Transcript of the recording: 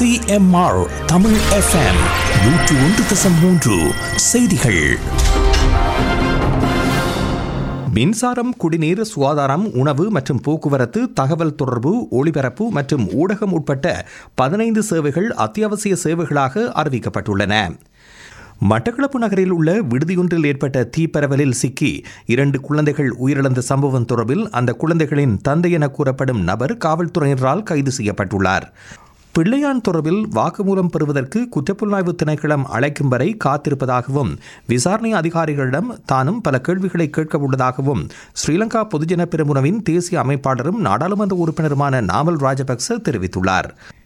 CMR Tamil FM நூற்று ஒன்று தசம் மூன்று செய்திகள் மின்சாரம் குடிநீர் சுகாதாரம் உணவு மற்றும் போக்குவரத்து தகவல் தொடர்பு ஒளிபரப்பு மற்றும் ஊடகம் உட்பட்ட பதினைந்து சேவைகள் அத்தியாவசிய சேவைகளாக அறிவிக்கப்பட்டுள்ளன மட்டக்களப்பு நகரில் உள்ள விடுதியொன்றில் ஏற்பட்ட தீப்பரவலில் சிக்கி இரண்டு குழந்தைகள் உயிரிழந்த சம்பவம் தொடர்பில் அந்த குழந்தைகளின் தந்தை என கூறப்படும் நபர் காவல்துறையினரால் கைது செய்யப்பட்டுள்ளார் பிள்ளையான் தொடர்பில் வாக்குமூலம் பெறுவதற்கு குற்றப்புலனாய்வு திணைக்களம் அழைக்கும் வரை காத்திருப்பதாகவும் விசாரணை அதிகாரிகளிடம் தானும் பல கேள்விகளை கேட்க உள்ளதாகவும் ஸ்ரீலங்கா பொதுஜன பெருமுனவின் தேசிய அமைப்பாளரும் நாடாளுமன்ற உறுப்பினருமான நாமல் ராஜபக்ச தெரிவித்துள்ளார்